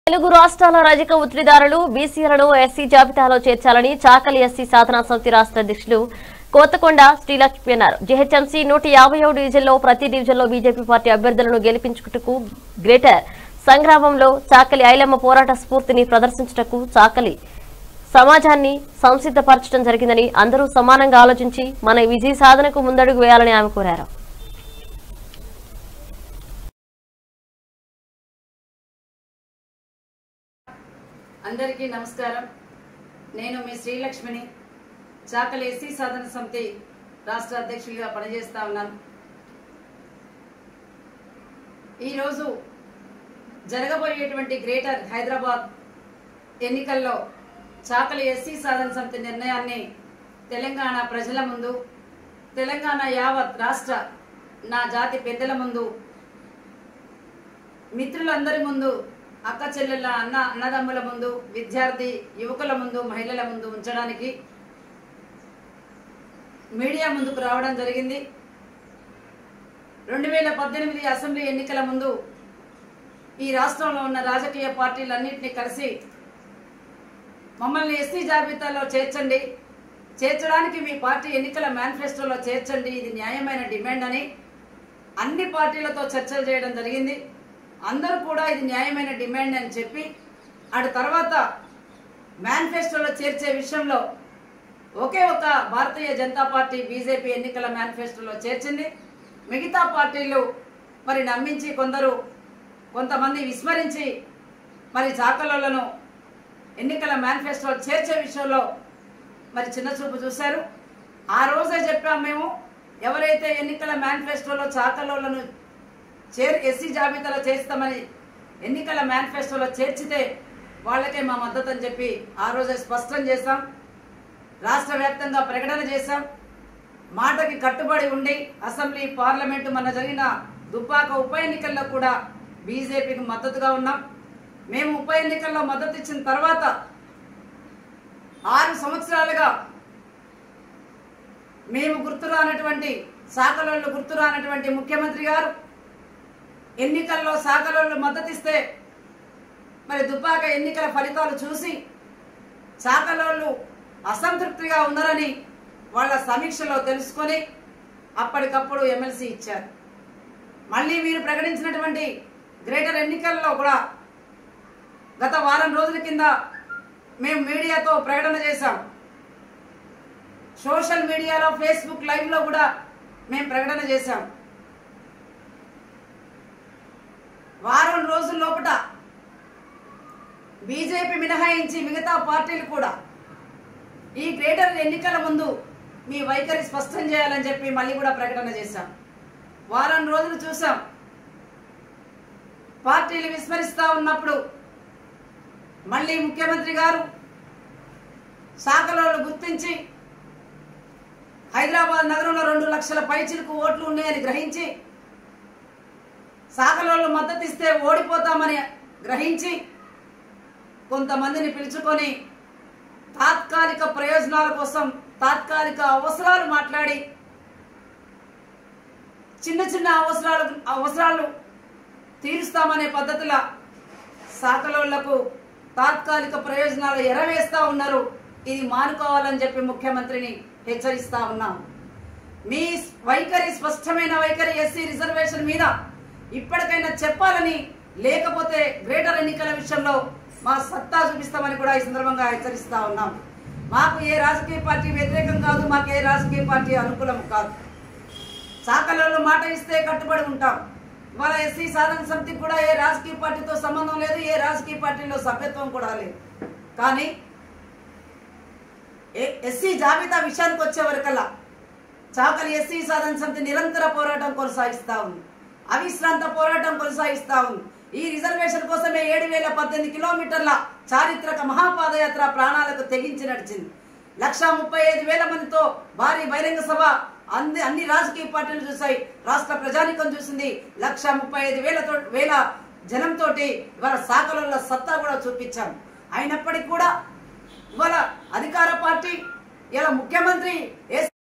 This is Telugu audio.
తెలుగు రాష్ట్రాల రజక ఉత్తిదారులు బీసీలను ఎస్సీ జాబితాలో చేర్చాలని చాకలి ఎస్సీ సాధనా సమితి రాష్ట్ర అధ్యక్షులు కోతకొండ శ్రీలక్ష్మి అన్నారు జీహెచ్ఎంసీ నూట యాభై డివిజన్లో ప్రతి డివిజన్లో బీజేపీ పార్టీ అభ్యర్థులను గెలిపించుటకు గ్రేటర్ సంగ్రామంలో చాకలి ఐలమ్మ పోరాట స్ఫూర్తిని ప్రదర్శించుటకు చాకలి సమాజాన్ని సంసిద్ధపరచడం జరిగిందని అందరూ సమానంగా ఆలోచించి మన విజయ సాధనకు ముందడుగు వేయాలని ఆమె కోరారు అందరికీ నమస్కారం నేను మీ శ్రీలక్ష్మిని చాకలి ఎస్సీ సాధన సమితి రాష్ట్ర అధ్యక్షులుగా పనిచేస్తా ఉన్నాను ఈరోజు జరగబోయేటువంటి గ్రేటర్ హైదరాబాద్ ఎన్నికల్లో చాకలి ఎస్సీ సాధన సమితి నిర్ణయాన్ని తెలంగాణ ప్రజల ముందు తెలంగాణ యావత్ రాష్ట్ర నా జాతి పెద్దల ముందు మిత్రులందరి ముందు అక్క చెల్లెళ్ళ అన్న అన్నదమ్ముల ముందు విద్యార్థి యువకుల ముందు మహిళల ముందు ఉంచడానికి మీడియా ముందుకు రావడం జరిగింది రెండు వేల పద్దెనిమిది అసెంబ్లీ ఎన్నికల ముందు ఈ రాష్ట్రంలో ఉన్న రాజకీయ పార్టీలన్నింటినీ కలిసి మమ్మల్ని ఎస్సీ జాబితాలో చేర్చండి చేర్చడానికి మీ పార్టీ ఎన్నికల మేనిఫెస్టోలో చేర్చండి ఇది న్యాయమైన డిమాండ్ అని అన్ని పార్టీలతో చర్చలు చేయడం జరిగింది అందరూ కూడా ఇది న్యాయమైన డిమాండ్ అని చెప్పి అటు తర్వాత మేనిఫెస్టోలో చేర్చే విషయంలో ఒకే ఒక భారతీయ జనతా పార్టీ బీజేపీ ఎన్నికల మేనిఫెస్టోలో చేర్చింది మిగతా పార్టీలు మరి నమ్మించి కొందరు కొంతమంది విస్మరించి మరి చాకలోలను ఎన్నికల మేనిఫెస్టో చేర్చే విషయంలో మరి చిన్న చూపు చూశారు ఆ రోజే చెప్పాం మేము ఎవరైతే ఎన్నికల మేనిఫెస్టోలో చాకలోలను చేర్ ఎస్సీ జాబితాలో చేస్తామని ఎన్నికల మేనిఫెస్టోలో చేర్చితే వాళ్ళకే మా మద్దతు అని చెప్పి ఆ రోజే స్పష్టం చేశాం రాష్ట్ర వ్యాప్తంగా ప్రకటన చేశాం మాటకి కట్టుబడి ఉండి అసెంబ్లీ పార్లమెంటు మన జరిగిన దుబ్బాక ఉప ఎన్నికల్లో కూడా బీజేపీకి మద్దతుగా ఉన్నాం మేము ఉప ఎన్నికల్లో మద్దతు ఇచ్చిన తర్వాత ఆరు సంవత్సరాలుగా మేము గుర్తురానటువంటి శాఖలలో గుర్తురానటువంటి ముఖ్యమంత్రి గారు ఎన్నికల్లో శాఖలలో మద్దతిస్తే మరి దుబ్బాక ఎన్నికల ఫలితాలు చూసి శాఖలోళ్ళు అసంతృప్తిగా ఉన్నారని వాళ్ళ సమీక్షలో తెలుసుకొని అప్పటికప్పుడు ఎమ్మెల్సీ ఇచ్చారు మళ్ళీ మీరు ప్రకటించినటువంటి గ్రేటర్ ఎన్నికల్లో కూడా గత వారం రోజుల కింద మేము మీడియాతో ప్రకటన చేశాం సోషల్ మీడియాలో ఫేస్బుక్ లైవ్లో కూడా మేము ప్రకటన చేశాం వారం రోజుల లోపల బీజేపీ మినహాయించి మిగతా పార్టీలు కూడా ఈ గ్రేటర్ ఎన్నికల ముందు మీ వైఖరి స్పష్టం చేయాలని చెప్పి మళ్ళీ కూడా ప్రకటన చేశాం వారం రోజులు చూసాం పార్టీలు విస్మరిస్తా ఉన్నప్పుడు మళ్ళీ ముఖ్యమంత్రి గారు శాఖలో గుర్తించి హైదరాబాద్ నగరంలో రెండు లక్షల పైచిలకు ఓట్లు ఉన్నాయని గ్రహించి శాఖలలో మద్దతు ఇస్తే ఓడిపోతామని గ్రహించి కొంతమందిని పిలుచుకొని తాత్కాలిక ప్రయోజనాల కోసం తాత్కాలిక అవసరాలు మాట్లాడి చిన్న చిన్న అవసరాలు అవసరాలు తీరుస్తామనే పద్ధతుల శాఖలోళ్లకు తాత్కాలిక ప్రయోజనాలు ఎరవేస్తా ఉన్నారు ఇది మానుకోవాలని చెప్పి ముఖ్యమంత్రిని హెచ్చరిస్తా ఉన్నాం మీ వైఖరి స్పష్టమైన వైఖరి ఎస్సీ రిజర్వేషన్ మీద ఇప్పటికైనా చెప్పాలని లేకపోతే గ్రేటర్ ఎన్నికల విషయంలో మా సత్తా చూపిస్తామని కూడా ఈ సందర్భంగా హెచ్చరిస్తా ఉన్నాం మాకు ఏ రాజకీయ పార్టీ వ్యతిరేకం కాదు మాకు ఏ రాజకీయ పార్టీ అనుకూలం కాదు శాఖలలో మాట ఇస్తే కట్టుబడి ఉంటాం ఇవాళ ఎస్సీ సాధన సమితికి కూడా ఏ రాజకీయ పార్టీతో సంబంధం లేదు ఏ రాజకీయ పార్టీలో సభ్యత్వం కూడా లేదు కానీ ఎస్సీ జాబితా విషయానికి వచ్చే వరకల్లా చాకలి ఎస్సీ సాధన సమితి నిరంతర పోరాటం కొనసాగిస్తా ఉంది అవిశ్రాంత పోరాటం కొనసాగిస్తా ఉంది ఈ రిజర్వేషన్ కోసమే ఏడు వేల పద్దెనిమిది కిలోమీటర్ల చారిత్రక మహాపాదయాత్ర ప్రాణాలకు తెగించి నడిచింది లక్ష ముప్పై ఐదు వేల మందితో భారీ బహిరంగ సభ అన్ని అన్ని రాజకీయ పార్టీలు చూసాయి రాష్ట్ర ప్రజానికం చూసింది లక్ష ముప్పై ఐదు వేలతో వేల జనంతో ఇవాళ శాఖలలో సత్తా కూడా చూపించాం అయినప్పటికీ కూడా ఇవాళ అధికార పార్టీ ఇలా ముఖ్యమంత్రి ఎస్